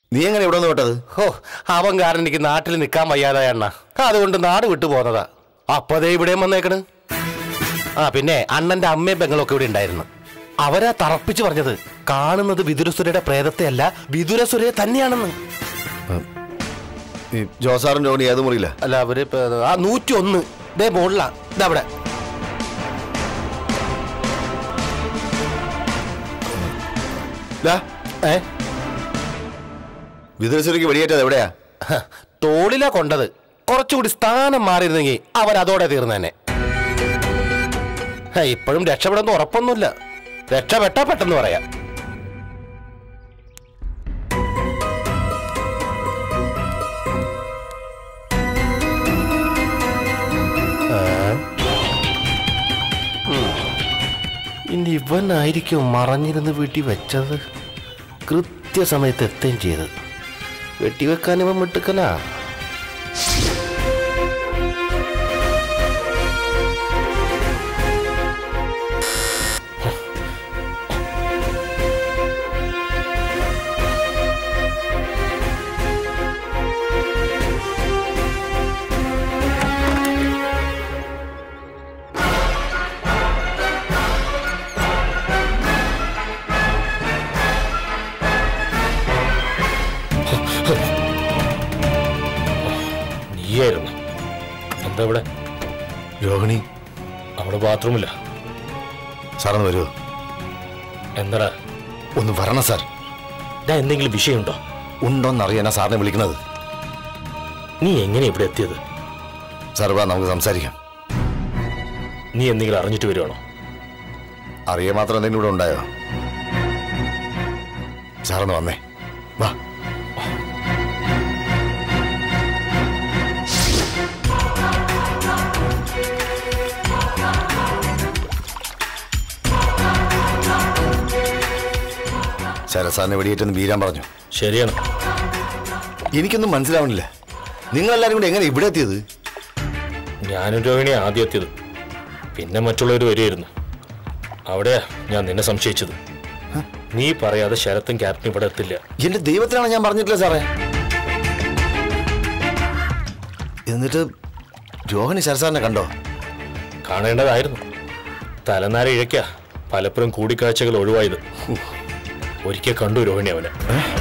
നീ എങ്ങനെ ഇവിടെ നിന്ന് വിട്ടത് ഹോ അവൻ കാരണം എനിക്ക് നാട്ടിൽ നിൽക്കാൻ വയ്യാതായ അണ്ണ അതുകൊണ്ട് നാട് വിട്ടു പോന്നതാ അപ്പതേ ഇവിടെയും വന്നേക്കണ് ആ പിന്നെ അണ്ണന്റെ അമ്മയും പെങ്ങളൊക്കെ ഇവിടെ ഉണ്ടായിരുന്നു അവരാ തറപ്പിച്ച് പറഞ്ഞത് കാണുന്നത് വിതുരസുരയുടെ പ്രേതത്തെ അല്ല വിതുരസുരയെ തന്നെയാണെന്ന് ഈ ജോസാറും രോണി ഏത് മുറിയില്ല അല്ല അവര് ഇപ്പൊ ആ നൂറ്റി ഒന്ന് ദേ മുകളിലാ ഇതാ അവിടെ ഏ വിതുരസുരയ്ക്ക് വെടിയേറ്റത് എവിടെയാ ഹ, തോളിലാ കൊണ്ടത് കുറച്ചുകൂടി സ്ഥാനം മാറിയിരുന്നെങ്കിൽ അവൻ അതോടെ തീർന്നേനെ ഹ, ഇപ്പോഴും രക്ഷപ്പെടുന്ന ഉറപ്പൊന്നുമില്ല രക്ഷപ്പെട്ട പെട്ടെന്ന് പറയാം ആ. ഉം. ഇനി ഇവനായിരിക്കും മറഞ്ഞിരുന്ന് വീട്ടിൽ വെച്ചത് കൃത്യസമയത്ത് എത്തുകയും ചെയ്തത് വെട്ടിവെക്കാൻ ഇവൻ മിട്ടുക്കനാ നീയായിരുന്നു എന്താ ഇവിടെ രോഹിണി അവിടെ ബാത്റൂമില്ല സാറൊന്ന് വരുമോ എന്താടാ ഒന്ന് വരണം സാർ ഞാൻ എന്തെങ്കിലും വിഷയമുണ്ടോ ഉണ്ടോന്നറിയാനാ സാറിനെ വിളിക്കുന്നത് നീ എങ്ങനെ ഇവിടെ എത്തിയത് സാർ വാ നമുക്ക് സംസാരിക്കാം നീ എന്തെങ്കിലും അറിഞ്ഞിട്ട് വരുവാണോ അറിയാൻ മാത്രം എന്തെങ്കിലും ഇവിടെ ഉണ്ടായോ സാറൊന്ന് വന്നേ വാ ശരസാറിനെ വെടിയേറ്റെന്ന് വീരാൻ പറഞ്ഞു ശരിയാണ് എനിക്കൊന്നും മനസ്സിലാവണില്ല നിങ്ങളെല്ലാരും കൂടെ എങ്ങനെ ഇവിടെ എത്തിയത് ഞാനും രോഹിണി ആദ്യം എത്തിയത് പിന്നെ മറ്റുള്ളവർ വരുമായിരുന്നു അവിടെയാ ഞാൻ നിന്നെ സംശയിച്ചത് നീ പറയാതെ ശരത്തും ക്യാപ്റ്റനും ഇവിടെ എത്തില്ല എന്റെ ദൈവത്തിനാണ് ഞാൻ പറഞ്ഞിട്ടില്ല സാറേ എന്നിട്ട് രോഹിണി ശരസാറിനെ കണ്ടോ കാണേണ്ടതായിരുന്നു തലനാര ഇഴയ്ക്ക പലപ്പോഴും കൂടിക്കാഴ്ചകൾ ഒഴിവായത് ഒരിക്കൽ കണ്ടു രോഹിണി അവനെ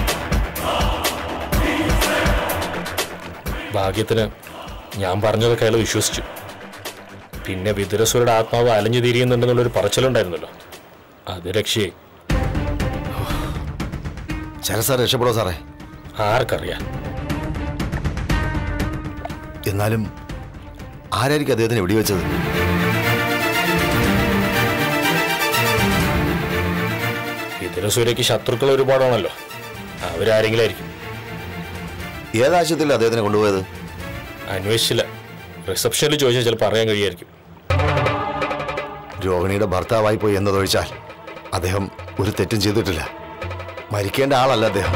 ഭാഗ്യത്തിന് ഞാൻ പറഞ്ഞതൊക്കെ അയാൾ വിശ്വസിച്ചു പിന്നെ വിതുരസുരുടെ ആത്മാവ് അലഞ്ഞു തിരിയുന്നുണ്ടെന്നുള്ളൊരു പറച്ചിലുണ്ടായിരുന്നല്ലോ അത് രക്ഷയെ ശരസാർ രക്ഷപ്പെടോ സാറേ ആർക്കറിയാം എന്നാലും ആരായിരിക്കും അദ്ദേഹത്തിന് വെടിവെച്ചത് വിതുരസൂര്യക്ക് ശത്രുക്കൾ ഒരുപാടാണല്ലോ അവരാരെങ്കിലും ആയിരിക്കും ഏതാശുപത്രിയിൽ അദ്ദേഹത്തിനെ കൊണ്ടുപോയത് അന്വേഷിച്ചില്ല റിസപ്ഷനിൽ ചോദിച്ചാൽ ചിലപ്പോൾ അറിയാൻ കഴിയായിരിക്കും രോഹിണിയുടെ ഭർത്താവായി പോയി എന്നതൊഴിച്ചാൽ അദ്ദേഹം ഒരു തെറ്റും ചെയ്തിട്ടില്ല മരിക്കേണ്ട ആളല്ല അദ്ദേഹം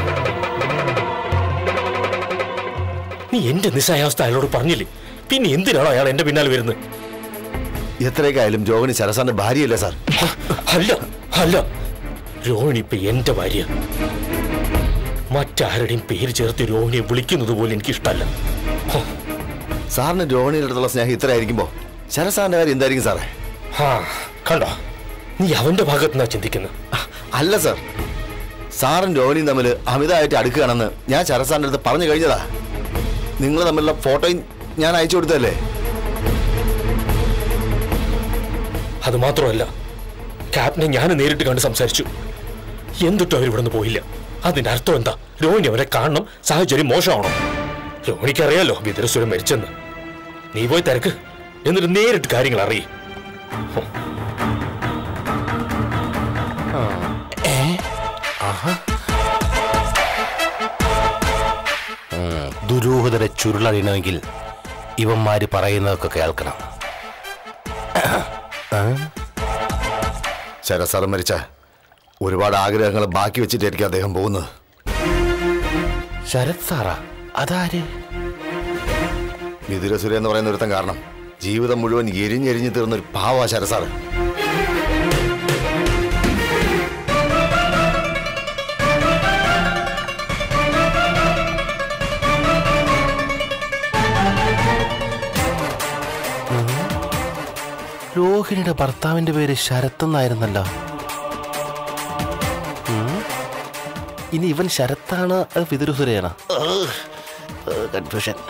നീ എന്റെ നിസ്സായാവസ്ഥ അയാളോട് പറഞ്ഞില്ലേ പിന്നെ എന്തിനാണോ അയാൾ എന്റെ പിന്നാലെ വരുന്നത് എത്രയൊക്കെ ആയാലും രോഹിണി ശരസാറിന്റെ ഭാര്യയല്ലേ സാർ ഹ, അല്ല അല്ല രോഹിണി ഇപ്പൊ എന്റെ ഭാര്യ മറ്റാരുടെയും പേര് ചേർത്ത് രോഹിണിയെ വിളിക്കുന്നത് പോലും എനിക്കിഷ്ടമല്ല ഹ, സാറിന് രോഹിണിയുടെ അടുത്തുള്ള സ്നേഹം ഇത്രയായിരിക്കുമ്പോ ശരസാറിന്റെ കാര്യം എന്തായിരിക്കും സാറേ ഹാ, കണ്ടോ നീ അവന്റെ ഭാഗത്ത് നിന്നാ ചിന്തിക്കുന്നത് അല്ല സാർ സാറും രോഹിണിയും തമ്മിൽ അമിതമായിട്ട് അടുക്കുകയാണെന്ന് ഞാൻ ശരസാറിന്റെ അടുത്ത് പറഞ്ഞു കഴിഞ്ഞതാ നിങ്ങൾ തമ്മിലുള്ള ഫോട്ടോയും ഞാൻ അയച്ചു കൊടുത്തതല്ലേ അത് മാത്രമല്ല ക്യാപ്റ്റനെ ഞാൻ നേരിട്ട് കണ്ട് സംസാരിച്ചു എന്തിട്ടും അവർ ഇവിടുന്ന് പോയില്ല അതിന്റെ അർത്ഥം എന്താ രോഹിണി അവരെ കാണണം സാഹചര്യം മോശമാണോ രോഹിണിക്ക് അറിയാലോ വിതുരസുരം മരിച്ചെന്ന് നീ പോയി തിരക്ക് എന്നിട്ട് നേരിട്ട് കാര്യങ്ങൾ അറിയേ ദുരൂഹതരെ ചുരുളറിയണമെങ്കിൽ ഇവന്മാര് പറയുന്നതൊക്കെ കേൾക്കണം ശരസാറ് മരിച്ച ഒരുപാട് ആഗ്രഹങ്ങൾ ബാക്കി വെച്ചിട്ടായിരിക്കും അദ്ദേഹം പോകുന്നത് ശരത് സാറാ അതാര് മിഥുരസുര എന്ന് പറയുന്ന ഒരുത്തൻ കാരണം ജീവിതം മുഴുവൻ എരിഞ്ഞെരിഞ്ഞ് തീർന്ന ഒരു പാവ ശരസാറ് രോഹിണിയുടെ ഭർത്താവിന്റെ പേര് ശരത് എന്നായിരുന്നല്ലോ ഉം. ഇനി ഇവൻ ശരത്താണ് അത് വിതുരസുരയാണ് കൺഫ്യൂഷൻ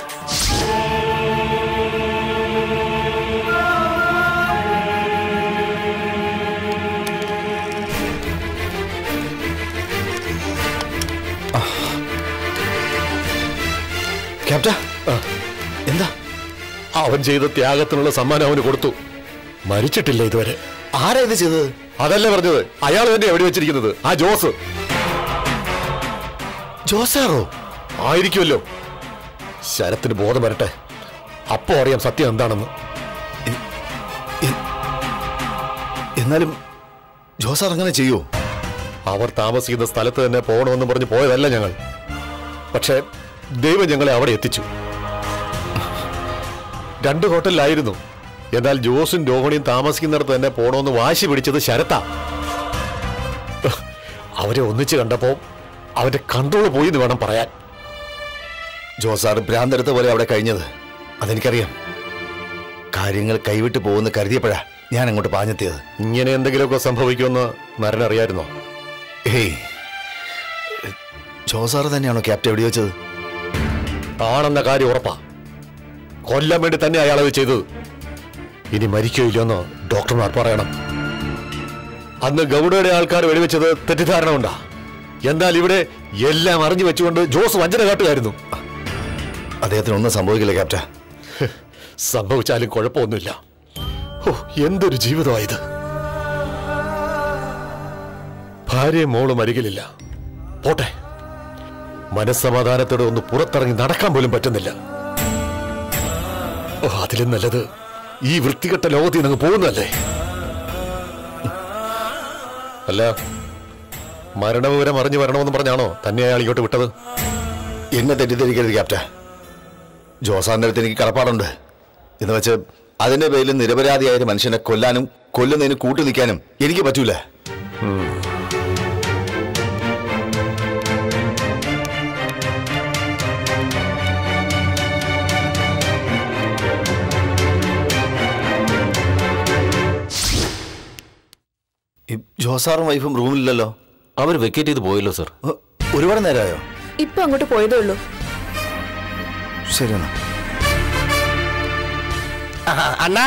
ക്യാപ്റ്റ എന്താ അവൻ ചെയ്ത ത്യാഗത്തിനുള്ള സമ്മാനം അവന് കൊടുത്തു മരിച്ചിട്ടില്ല ഇതുവരെ ആരാ ഇത് ചെയ്തത് അതല്ലേ പറഞ്ഞത് അയാൾ തന്നെ എവിടെ വെച്ചിരിക്കുന്നത് ആ ജോസ് ജോസാറോ ആയിരിക്കുമല്ലോ ശരത്തിന് ബോധം വരട്ടെ അപ്പോ അറിയാം സത്യം എന്താണെന്ന് എന്നാലും ജോസാർ അങ്ങനെ ചെയ്യോ അവർ താമസിക്കുന്ന സ്ഥലത്ത് തന്നെ പോകണമെന്ന് പറഞ്ഞ് പോയതല്ല ഞങ്ങൾ പക്ഷേ ദൈവം ഞങ്ങളെ അവിടെ എത്തിച്ചു രണ്ട് ഹോട്ടലിലായിരുന്നു എന്നാൽ ജോസും രോഹിണിയും താമസിക്കുന്നിടത്ത് തന്നെ പോകണമെന്ന് വാശി പിടിച്ചത് ശരത്താ അവരെ ഒന്നിച്ച് കണ്ടപ്പോ അവന്റെ കൺട്രോൾ പോയി എന്ന് വേണം പറയാൻ ജോസാർ ഭ്രാന്തെടുത്ത പോലെ അവിടെ കഴിഞ്ഞത് അതെനിക്കറിയാം കാര്യങ്ങൾ കൈവിട്ട് പോകുന്ന കരുതിയപ്പോഴാ ഞാൻ അങ്ങോട്ട് പാഞ്ഞെത്തിയത് ഇങ്ങനെ എന്തെങ്കിലുമൊക്കെ സംഭവിക്കുമെന്ന് നരൻ അറിയായിരുന്നോ ഹേയ് ജോസാർ തന്നെയാണോ ക്യാപ്റ്റൻ എവിടെ വെച്ചത് ആണെന്ന കാര്യം ഉറപ്പാ കൊല്ലാൻ വേണ്ടി തന്നെ അയാൾ അത് ചെയ്തത് ഇനി മരിക്കുകയില്ലെന്ന് ഡോക്ടർമാർ പറയണം അന്ന് ഗൗഡയുടെ ആൾക്കാർ വെടിവെച്ചത് തെറ്റിദ്ധാരണ ഉണ്ടാ എന്നാൽ ഇവിടെ എല്ലാം അറിഞ്ഞു വെച്ചുകൊണ്ട് ജോസ് വഞ്ചന കാട്ടുകായിരുന്നു അദ്ദേഹത്തിന് ഒന്നും സംഭവിക്കില്ല ക്യാപ്റ്റൻ സംഭവിച്ചാലും കുഴപ്പമൊന്നുമില്ല ഓ എന്തൊരു ജീവിതമായത് ഭാര്യയും മോളും അരികിലില്ല പോട്ടെ മനസ്സമാധാനത്തോടെ ഒന്ന് പുറത്തിറങ്ങി നടക്കാൻ പോലും പറ്റുന്നില്ല ഓ അതിലും നല്ലത് ഈ വൃത്തികെട്ട ലോകത്തിൽ നിന്ന് പോകുന്നതല്ലേ അല്ല മരണവിവരം അറിഞ്ഞു വരണമെന്ന് പറഞ്ഞാണോ തന്നെ അയാൾ ഇങ്ങോട്ട് വിട്ടത് എന്നെ തെറ്റിദ്ധരിക്കരുത് ക്യാപ്റ്റൻ ജോസാറിന്റെ അടുത്ത് എനിക്ക് കടപ്പാടുണ്ട് എന്ന് വെച്ച് അതിന്റെ പേരിൽ നിരപരാധിയായ ഒരു മനുഷ്യനെ കൊല്ലാനും കൊല്ലുന്നതിന് കൂട്ടു നിൽക്കാനും എനിക്ക് പറ്റൂല ഈ ജോസാറും വൈഫും റൂമിലില്ലല്ലോ അവർ വെക്കേറ്റ് ചെയ്ത് പോയല്ലോ സർ ഉ, ഒരുപാട് നേരമായോ ഇപ്പൊ അങ്ങോട്ട് പോയതേ ഉള്ളൂ ശരി എന്നാ അണ്ണാ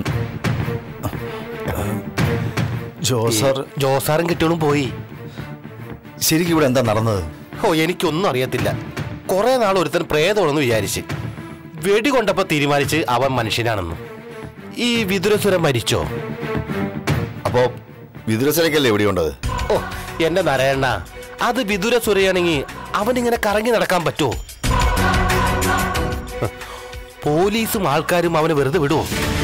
ജോസാർ ജോസാറും കെട്ടിയോളും പോയി ശരിക്കും ഇവിടെ എന്താ നടന്നത് ഓ എനിക്കൊന്നും അറിയത്തില്ല കുറെ നാൾ ഒരുത്തൻ പ്രേതമാണെന്ന് വിചാരിച്ച് വെടി കൊണ്ടപ്പോ തീരുമാനിച്ച് അവൻ മനുഷ്യനാണെന്ന് ഈ വിതുരസുരം മരിച്ചോ അപ്പോ വിദുരസനക്കല്ലേ ഇവിടെ ഉണ്ടത് ഓ എന്റെ നരയണ്ണ അത് വിതുരസുരയാണെങ്കിൽ അവനിങ്ങനെ കറങ്ങി നടക്കാൻ പറ്റുമോ ഹ്, പോലീസും ആൾക്കാരും അവനെ വെറുതെ വിടുവോ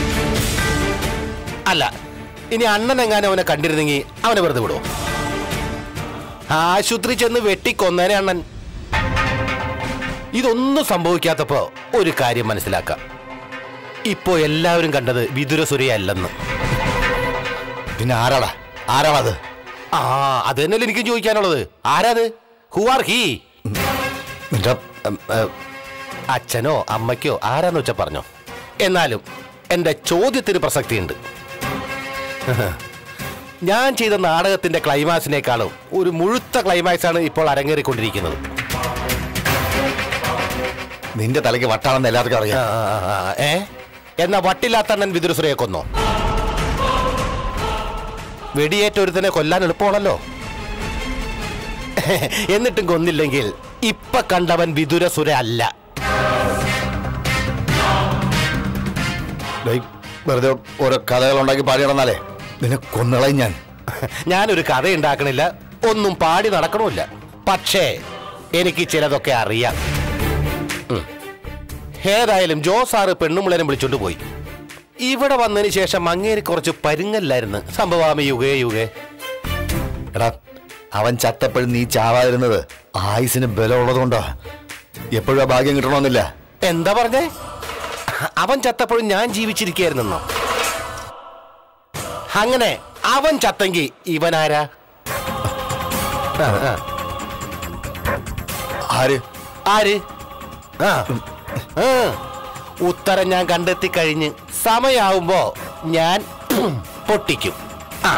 അല്ല ഇനി അണ്ണൻ എങ്ങാനും അവനെ കണ്ടിരുന്നെങ്കിൽ അവനെ വെറുതെ വിടുവോ ആശുപത്രി ചെന്ന് വെട്ടിക്കൊന്നേനെ അണ്ണൻ ഇതൊന്നും സംഭവിക്കാത്തപ്പോ ഒരു കാര്യം മനസ്സിലാക്കാം ഇപ്പോ എല്ലാവരും കണ്ടത് വിതുരസുരയല്ലെന്ന് പിന്നെ ആരാടാ ആരാണത് ആ അത് തന്നെയല്ലേ എനിക്കും ചോദിക്കാനുള്ളത് ആരാത് ഹു ആർ ഹീ നിന്റെ അച്ഛനോ അമ്മയ്ക്കോ ആരാന്ന് വെച്ചാ പറഞ്ഞോ എന്നാലും എന്റെ ചോദ്യത്തിന് പ്രസക്തിയുണ്ട് ഞാൻ ചെയ്ത നാടകത്തിന്റെ ക്ലൈമാക്സിനേക്കാളും ഒരു മുഴുത്ത ക്ലൈമാക്സ് ആണ് ഇപ്പോൾ അരങ്ങേറിക്കൊണ്ടിരിക്കുന്നത് നിന്റെ തലയ്ക്ക് വട്ടാണെന്ന് എല്ലാവർക്കും ആ, അറിയാം ആ, ആ, ആ, ഏ എന്നാ വട്ടില്ലാത്തണ്ണൻ വിദുരസുരയെ കൊന്നോ വെടിയേറ്റ ഒരുത്തനെ കൊല്ലാൻ എളുപ്പമാണല്ലോ എന്നിട്ടും കൊന്നില്ലെങ്കിൽ ഇപ്പൊ കണ്ടവൻ വിദുരസുര അല്ല ഡേയ്, വെറുതെ ഓരോ കഥകൾ ഉണ്ടാക്കി പാടി നടന്നാലേ നിന്നെ കൊന്നളയും ഞാൻ ഞാനൊരു കഥ ഉണ്ടാക്കണില്ല ഒന്നും പാടി നടക്കണമില്ല പക്ഷേ എനിക്ക് ചിലതൊക്കെ അറിയാം ഉം. ഏതായാലും ജോസാറ് പെണ്ണുമ്പിളനും വിളിച്ചോണ്ട് പോയി ഇവിടെ വന്നതിന് ശേഷം അങ്ങേരി കുറച്ച് പരുങ്ങല്ലായിരുന്നു സംഭവാമി യുഗേ യുഗേ എടാ അവൻ ചത്തപ്പോഴും നീ ചാവാതിരുന്നത് ആയുസിന് ബലമുള്ളതുകൊണ്ടാ എപ്പോഴും ആ ഭാഗ്യം കിട്ടണമെന്നില്ല എന്താ പറഞ്ഞേ അവൻ ചത്തപ്പോഴും ഞാൻ ജീവിച്ചിരിക്കായിരുന്നോ അങ്ങനെ അവൻ ചത്തെങ്കി ഇവനാരാ ആ, ആ. ആര് ആര് ആ ആ. ഉത്തരം ഞാൻ കണ്ടെത്തി കഴിഞ്ഞ് സമയാവുമ്പോ ഞാൻ ഉം, പൊട്ടിക്കും ആ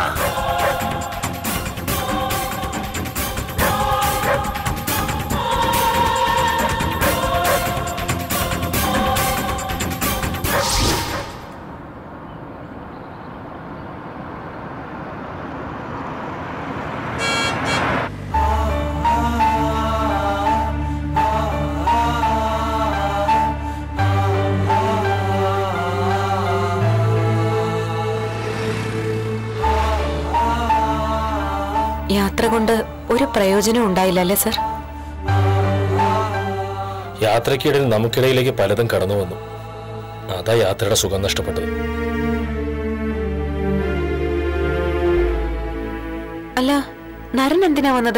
യാത്ര കൊണ്ട് ഒരു പ്രയോജനം ഉണ്ടായില്ല അല്ലേ സർ യാത്രയ്ക്കിടയിൽ നമുക്കിടയിലേക്ക് പലതും കടന്നു വന്നു അതാ യാത്രയുടെ സുഖം നഷ്ടപ്പെട്ടത് അല്ല നരൻ എന്തിനാ വന്നത്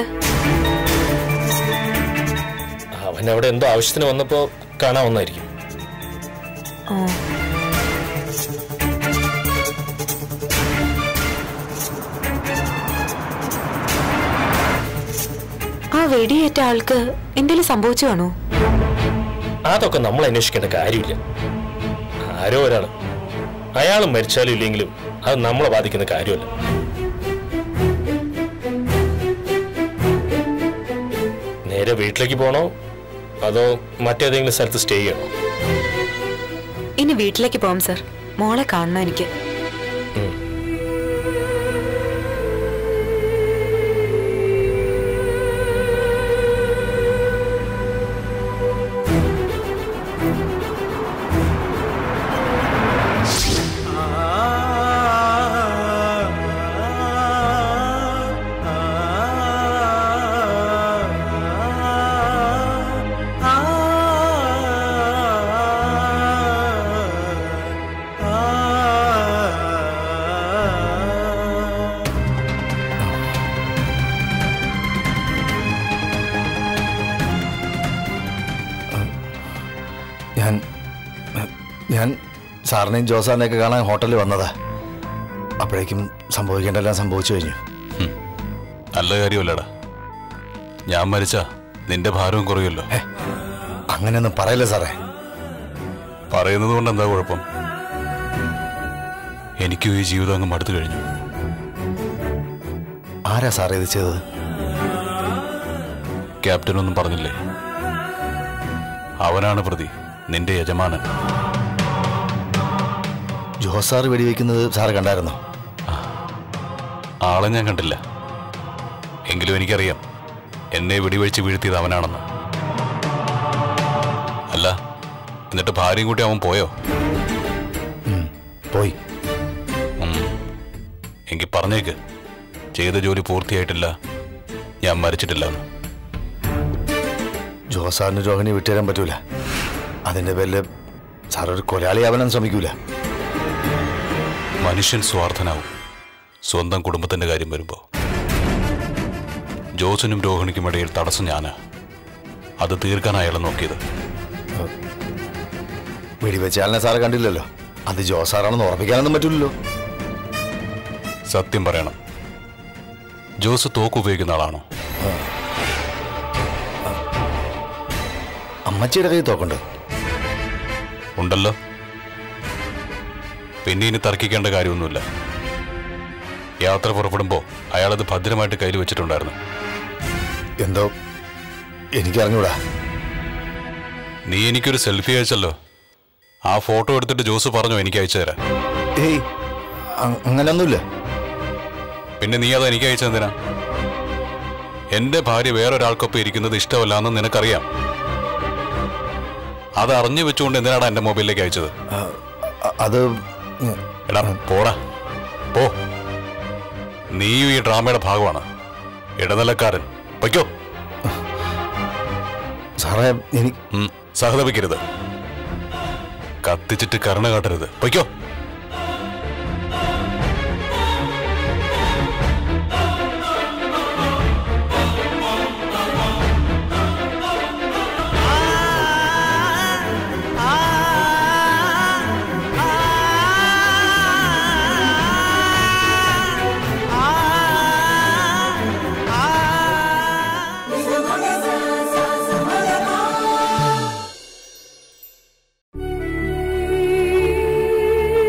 അവൻ അവിടെ എന്തോ ആവശ്യത്തിന് വന്നപ്പോ കാണാവുന്നായിരിക്കും ഓ ആ വെടിയേറ്റ ആൾക്ക് എന്തെങ്കിലും സംഭവിച്ചു കാണോ അതൊക്കെ നമ്മൾ അന്വേഷിക്കേണ്ട കാര്യമില്ല ആരോ ഒരാൾ അയാൾ മരിച്ചാലും ഇല്ലെങ്കിലും അത് നമ്മളെ ബാധിക്കുന്ന കാര്യമല്ല നേരെ വീട്ടിലേക്ക് പോകണോ അതോ മറ്റേതെങ്കിലും സ്ഥലത്ത് സ്റ്റേ ചെയ്യണോ ഇനി വീട്ടിലേക്ക് പോവാം സർ മോളെ കാണണം എനിക്ക് ഞാൻ ഞാൻ സാറിനെയും ജോസാറിനെയൊക്കെ കാണാൻ ഹോട്ടലിൽ വന്നതാ അപ്പോഴേക്കും സംഭവിക്കേണ്ടതെല്ലാം സംഭവിച്ചു കഴിഞ്ഞു നല്ല കാര്യമല്ലടാ ഞാൻ മരിച്ച നിന്റെ ഭാരവും കുറയുമല്ലോ അങ്ങനെയൊന്നും പറയല്ലേ സാറേ പറയുന്നത് കൊണ്ട് എന്താ കുഴപ്പം എനിക്കും ഈ ജീവിതം അങ്ങ് മടുത്തു കഴിഞ്ഞു ആരാ സാറേ ഇത് ചെയ്തത് ക്യാപ്റ്റൻ ഒന്നും പറഞ്ഞില്ലേ അവനാണ് പ്രതി നിന്റെ യജമാനൻ ജോസാർ വെടിവെക്കുന്നത് സാറ് കണ്ടായിരുന്നോ ആളെ ഞാൻ കണ്ടില്ല എങ്കിലും എനിക്കറിയാം എന്നെ വെടിവെച്ച് വീഴ്ത്തിയത് അവനാണെന്ന് അല്ല എന്നിട്ട് ഭാര്യയും കൂട്ടി അവൻ പോയോ പോയി എങ്കിൽ പറഞ്ഞേക്ക് ചെയ്ത ജോലി പൂർത്തിയായിട്ടില്ല ഞാൻ മരിച്ചിട്ടില്ല എന്ന് ജോസാറിന് രോഹിണി വിട്ടുതരാൻ പറ്റൂല അതിന്റെ പേരില് സാർ ഒരു കൊലയാളിയാവാനും ശ്രമിക്കൂല മനുഷ്യൻ സ്വാർത്ഥനാവും സ്വന്തം കുടുംബത്തിന്റെ കാര്യം വരുമ്പോ ജോസിനും രോഹിണിക്കും ഇടയിൽ തടസ്സം ഞാനാ അത് തീർക്കാൻ അയാളെ നോക്കിയത് വെടിവെച്ചാലിനെ സാറ് കണ്ടില്ലല്ലോ അത് ജോസാറാണെന്ന് ഉറപ്പിക്കാനൊന്നും പറ്റൂലല്ലോ സത്യം പറയണം ജോസ് തോക്ക് ഉപയോഗിക്കുന്ന ആളാണോ അമ്മച്ചിയുടെ കൈ തോക്കുണ്ട് ഉണ്ടല്ലോ പിന്നെ ഇനി തർക്കിക്കേണ്ട കാര്യമൊന്നുമില്ല യാത്ര പുറപ്പെടുമ്പോ അയാളത് ഭദ്രമായിട്ട് കയ്യിൽ വെച്ചിട്ടുണ്ടായിരുന്നു എന്തോ എനിക്കറിഞ്ഞൂടാ നീ എനിക്കൊരു സെൽഫി അയച്ചല്ലോ ആ ഫോട്ടോ എടുത്തിട്ട് ജോസ് പറഞ്ഞു എനിക്ക് അയച്ചു തരാൻ ഏയ് അ- അങ്ങനെയൊന്നുമില്ല പിന്നെ നീ അത് എനിക്ക് അയച്ചെന്തിനാ എന്റെ ഭാര്യ വേറൊരാൾക്കൊപ്പം ഇരിക്കുന്നത് ഇഷ്ടമല്ല എന്ന് നിനക്കറിയാം അത് അറിഞ്ഞു വെച്ചുകൊണ്ട് എന്തിനാടാ എന്റെ മൊബൈലിലേക്ക് അയച്ചത് അ- അത് ഉം, എടാ പോടാ പോ നീയും ഈ ഡ്രാമയുടെ ഭാഗമാണ് ഇടനിലക്കാരൻ പൊയ്ക്കോ സാറേ എനിക്ക് ഉം, സഹതപിക്കരുത് കത്തിച്ചിട്ട് കരുണ കാട്ടരുത് പൊയ്ക്കോ ആ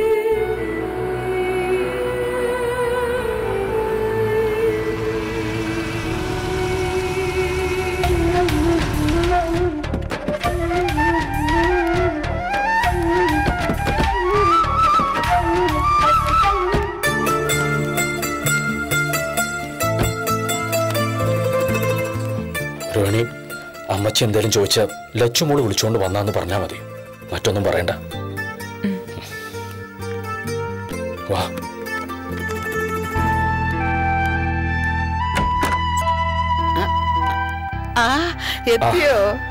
രോഹിണി അമ്മച്ചി എന്തേലും ചോദിച്ചാൽ ലച്ചുമോള് വിളിച്ചുകൊണ്ട് വന്നാന്ന് പറഞ്ഞാൽ മതി മറ്റൊന്നും പറയണ്ട വാ ആ എത്തിയോ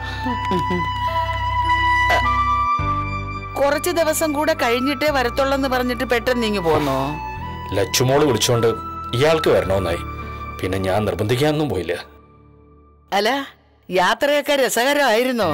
കുറച്ച് ദിവസം കൂടെ കഴിഞ്ഞിട്ടേ വരത്തുള്ളെന്ന് പറഞ്ഞിട്ട് പെട്ടെന്ന് ഇങ്ങ് പോന്നോ ലച്ചുമോള് വിളിച്ചുകൊണ്ട് ഇയാൾക്ക് വരണമെന്നായി പിന്നെ ഞാൻ നിർബന്ധിക്കാനൊന്നും പോയില്ല അല്ല യാത്രയൊക്കെ രസകരമായിരുന്നോ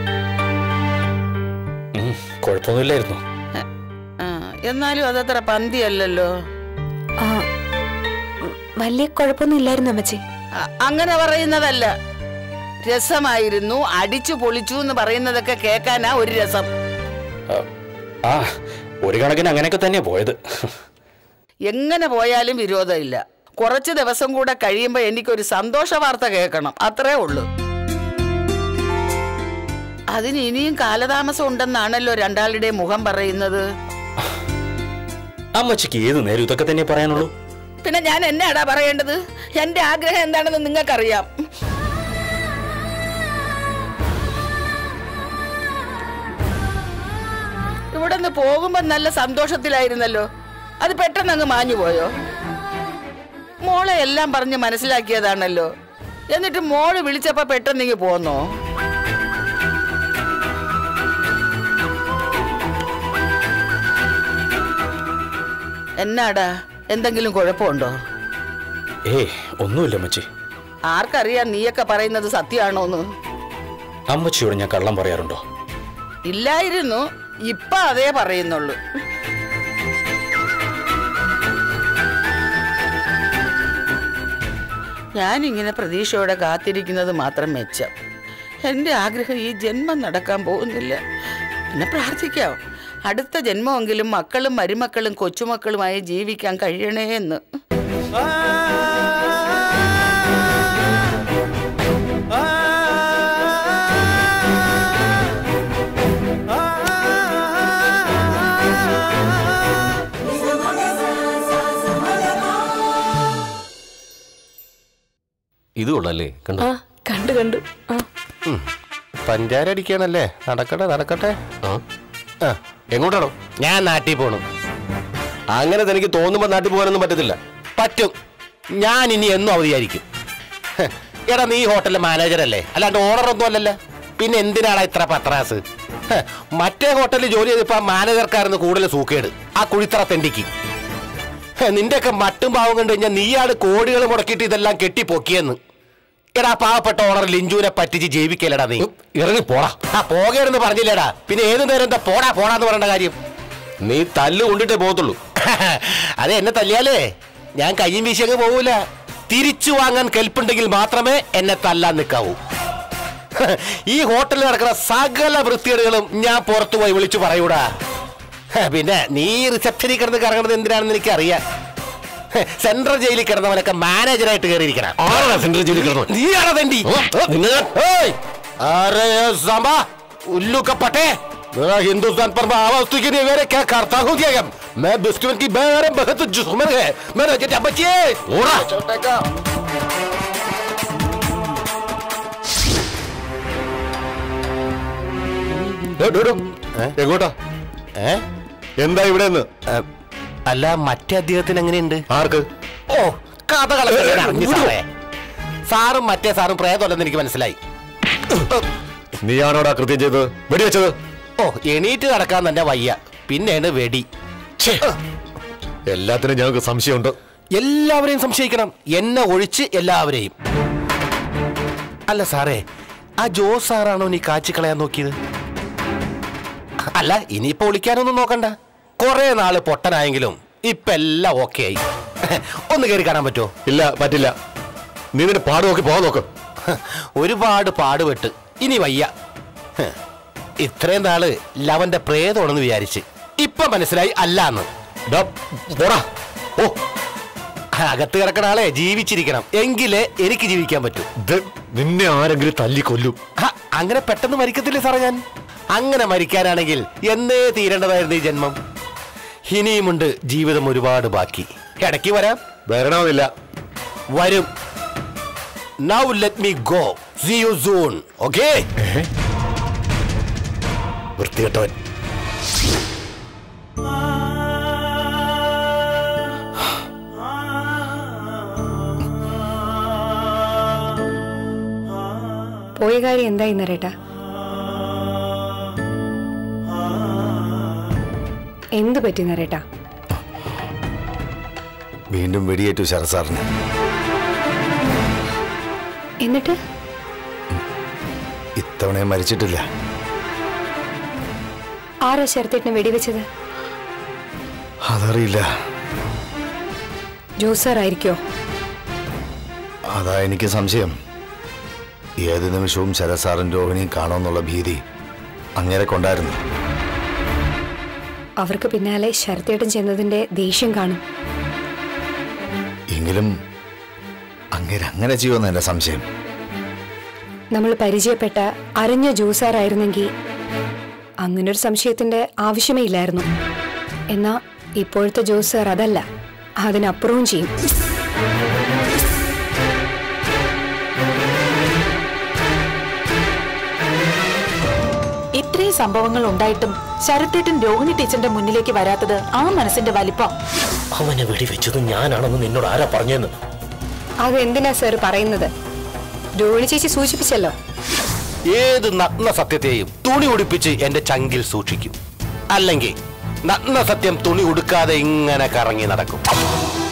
ഉം, കുഴപ്പമൊന്നുമില്ലായിരുന്നു ആ, എന്നാലും അതത്ര പന്തിയല്ലല്ലോ ആ, ഉം, വലിയ കുഴപ്പമൊന്നും ഇല്ലായിരുന്നു അമ്മച്ചി അ- അങ്ങനെ പറയുന്നതല്ല രസമായിരുന്നു അടിച്ചു പൊളിച്ചു എന്ന് പറയുന്നതൊക്കെ കേൾക്കാനാ ഒരു രസം ആ, ആ ഒരു കണക്കിന് അങ്ങനെയൊക്കെ തന്നെയാ പോയത് എങ്ങനെ പോയാലും വിരോധമില്ല കുറച്ച് ദിവസം കൂടെ കഴിയുമ്പോൾ എനിക്കൊരു സന്തോഷ വാർത്ത കേൾക്കണം അത്രേ ഉള്ളൂ അതിന് ഇനിയും കാലതാമസം ഉണ്ടെന്നാണല്ലോ രണ്ടാളുടെയും മുഖം പറയുന്നത് അമ്മച്ചിക്ക് ഏത് നേരം ഇതൊക്കെ തന്നെ പറയാനുള്ളൂ പിന്നെ ഞാൻ എന്നാടാ പറയേണ്ടത് എന്റെ ആഗ്രഹം എന്താണെന്ന് നിങ്ങൾക്കറിയാം ഇവിടെ നിന്ന് പോകുമ്പോ നല്ല സന്തോഷത്തിലായിരുന്നല്ലോ അത് പെട്ടെന്ന് അങ്ങ് മാഞ്ഞു പോയോ മോളെ എല്ലാം പറഞ്ഞ് മനസ്സിലാക്കിയതാണല്ലോ എന്നിട്ട് മോള് വിളിച്ചപ്പോ പെട്ടെന്ന് ഇങ്ങ് പോന്നോ എന്നാടാ എന്തെങ്കിലും കുഴപ്പമുണ്ടോ ഏയ് ഒന്നുമില്ല അമ്മച്ചി ആർക്കറിയാം നീയൊക്കെ പറയുന്നത് സത്യമാണോന്ന് അമ്മച്ചിയോട് ഞാൻ കള്ളം പറയാറുണ്ടോ ഇല്ലായിരുന്നു ഇപ്പൊ അതേ പറയുന്നുള്ളൂ ഞാനിങ്ങനെ പ്രതീക്ഷയോടെ കാത്തിരിക്കുന്നത് മാത്രം മെച്ചം എൻ്റെ ആഗ്രഹം ഈ ജന്മം നടക്കാൻ പോകുന്നില്ല പിന്നെ പ്രാർത്ഥിക്കാം അടുത്ത ജന്മമെങ്കിലും മക്കളും മരുമക്കളും കൊച്ചുമക്കളുമായി ജീവിക്കാൻ കഴിയണേ എന്ന് ഇത് കൊള്ളല്ലേ കണ്ടു ആ കണ്ടു കണ്ടു ആ പഞ്ചാര അടിക്കാനല്ലേ നടക്കട്ടെ നടക്കട്ടെ ആ എങ്ങോട്ടാണോ ഞാൻ നാട്ടിൽ പോണു അങ്ങനെ തനിക്ക് തോന്നുമ്പോ നാട്ടിൽ പോകാനൊന്നും പറ്റത്തില്ല പറ്റും ഞാൻ ഇനി എന്നും അവധിയായിരിക്കും ഹ്, എടാ നീ ഹോട്ടലിലെ മാനേജർ അല്ലേ അല്ലാണ്ട് ഓണറൊന്നും അല്ലല്ലോ പിന്നെ എന്തിനാടാ ഇത്ര പത്രാസ് ഹ്, മറ്റേ ഹോട്ടലിൽ ജോലി ചെയ്തപ്പോ ആ മാനേജർക്കായിരുന്നു കൂടുതൽ സൂക്കേട് ആ കുഴിത്തറ തെണ്ടിക്ക് ഹ്, നിന്റെയൊക്കെ മട്ടും പാവം കണ്ടു കഴിഞ്ഞാൽ നീയാണ് കോടികൾ മുടക്കിയിട്ട് ഇതെല്ലാം കെട്ടിപ്പൊക്കിയെന്ന് എടാ പാവപ്പെട്ട ഓണർ ലിഞ്ചുവിനെ പറ്റിച്ച് ജീവിക്കലടാ നീ ഇറങ്ങി പോടാ ആ പോകേടെന്ന് പറഞ്ഞില്ലേടാ പിന്നെ ഏത് നേരം എന്താ പോടാ പോടാന്ന് പറയേണ്ട കാര്യം നീ തല്ല് കൊണ്ടിട്ടേ പോകത്തുള്ളൂ അതെ എന്നെ തല്ലിയാലേ ഞാൻ കയ്യും വീശി അങ്ങ് പോകൂല തിരിച്ചു വാങ്ങാൻ കെൽപ്പുണ്ടെങ്കിൽ മാത്രമേ എന്നെ തല്ലാൻ നിൽക്കാവൂ ഈ ഹോട്ടലിൽ നടക്കുന്ന സകല വൃത്തികേടുകളും ഞാൻ പുറത്തു പോയി വിളിച്ചു പറയൂടാ പിന്നെ നീ റിസപ്ഷനിൽ കിടന്ന് കറങ്ങുന്നത് എന്തിനാണെന്ന് എനിക്കറിയാം സെൻട്രൽ ജയിലിൽ കിടന്നവനൊക്കെ മാനേജറായിട്ട് കയറിയിരിക്കണം സെൻട്രൽ ജയിലിൽ കിടന്നു നീയാണോ തെണ്ടി ഏയ്! अरे सांबा उल्लू का पटे मेरा हिंदुस्तान पर मैं आवाज के लिए मेरे क्या करता हूँ क्या मैं बिस्कुट की मेरे बहुत जुस्मन है मेरे जेटा बच्चे ओरा എങ്ങോട്ടാ ഏ എന്താ ഇവിടെ നിന്ന് അല്ല മറ്റേ അദ്ദേഹത്തിന് എങ്ങനെയുണ്ട് ആർക്ക് ഓ കഥ അറിഞ്ഞു സാറേ സാറും മറ്റേ സാറും പ്രേതമല്ലെന്ന് എനിക്ക് മനസ്സിലായി നീയാണോടാ കൃത്യം ചെയ്തത് വെടിവെച്ചത് ഓ എണീറ്റ് നടക്കാൻ തന്നെ വയ്യ പിന്നെയാണ് വെടി ഛേ, എല്ലാത്തിനും ഞങ്ങൾക്ക് സംശയമുണ്ട് എല്ലാവരെയും സംശയിക്കണം എന്നെ ഒഴിച്ച് എല്ലാവരെയും അല്ല സാറേ ആ ജോസ് സാറാണോ നീ കാച്ചിക്കളയാൻ നോക്കിയത് അല്ല ഇനിയിപ്പോ ഒളിക്കാനൊന്നും നോക്കണ്ട കുറെ നാള് പൊട്ടനായെങ്കിലും ഇപ്പൊ എല്ലാം ഓക്കെ ആയി ഒന്ന് കയറി കാണാൻ പറ്റുമോ ഇല്ല പറ്റില്ല നീ നിന്റെ പാട് നോക്കി പോകാൻ നോക്ക് ഒരുപാട് പാടുപെട്ട് ഇനി വയ്യ ഹ്. ഇത്രയും നാള് ലവന്റെ പ്രേതമാണെന്ന് വിചാരിച്ച് ഇപ്പൊ മനസ്സിലായി അല്ലാന്ന് ഡാ, പോടാ ഓ അകത്ത് കിടക്കണ ആളെ ജീവിച്ചിരിക്കണം എങ്കിലേ എനിക്ക് ജീവിക്കാൻ പറ്റൂ ഇത് നിന്നെ ആരെങ്കിലും തല്ലി കൊല്ലും ഹ, അങ്ങനെ പെട്ടെന്ന് മരിക്കത്തില്ലേ സാറേ ഞാൻ അങ്ങനെ മരിക്കാനാണെങ്കിൽ എന്നേ തീരേണ്ടതായിരുന്നു ഈ ജന്മം ഇനിയുമുണ്ട് ജീവിതം ഒരുപാട് ബാക്കി ഇടയ്ക്ക് വരാം വരണമെന്നില്ല വരും now let me go see you soon okay വൃത്തികെട്ടവൻ പോയ കാര്യം എന്തായി നരേട്ടാ എന്തു പറ്റി നരേട്ടാ വീണ്ടും വെടിയേറ്റു ശരത് സാറിന് എന്നിട്ട് ഇത്തവണയും മരിച്ചിട്ടില്ല ആരാ ശരത്തേട്ടിനെ വെടിവെച്ചത് അതറിയില്ല ജോസാർ ആയിരിക്കോ അതാ എനിക്ക് സംശയം ഏത് നിമിഷവും ശരത് സാറും രോഹിണിയും കാണുമെന്നുള്ള ഭീതി അങ്ങനെ കൊണ്ടായിരുന്നു അവർക്ക് പിന്നാലെ ശരത്തേട്ടൻ ചെന്നതിന്റെ ദേഷ്യം കാണും എങ്കിലും അങ്ങനെ അങ്ങനെ ചെയ്യുമെന്ന് എന്റെ സംശയം നമ്മൾ പരിചയപ്പെട്ട അറിഞ്ഞ ജോസാറായിരുന്നെങ്കിൽ അങ്ങനൊരു സംശയത്തിന്റെ ആവശ്യമേ ഇല്ലായിരുന്നു എന്നാ ഇപ്പോഴത്തെ ജോസാർ അതല്ല അതിനപ്പുറവും ചെയ്യും ഇത്രയും സംഭവങ്ങൾ ഉണ്ടായിട്ടും ശരത്തേട്ടൻ രോഹിണി ടീച്ചറിന്റെ മുന്നിലേക്ക് വരാത്തത് ആ മനസ്സിന്റെ വലിപ്പം അവനെ വെടിവെച്ചത് ഞാനാണെന്ന് നിന്നോട് ആരാ പറഞ്ഞെന്ന് അതെന്തിനാ സാർ പറയുന്നത് രോഹിണി ചേച്ചി സൂചിപ്പിച്ചല്ലോ ഏത് നഗ്ന സത്യത്തെയും തുണി ഉടുപ്പിച്ച് എന്റെ ചങ്കിൽ സൂക്ഷിക്കും അല്ലെങ്കിൽ നഗ്ന സത്യം തുണി ഉടുക്കാതെ ഇങ്ങനെ കറങ്ങി നടക്കും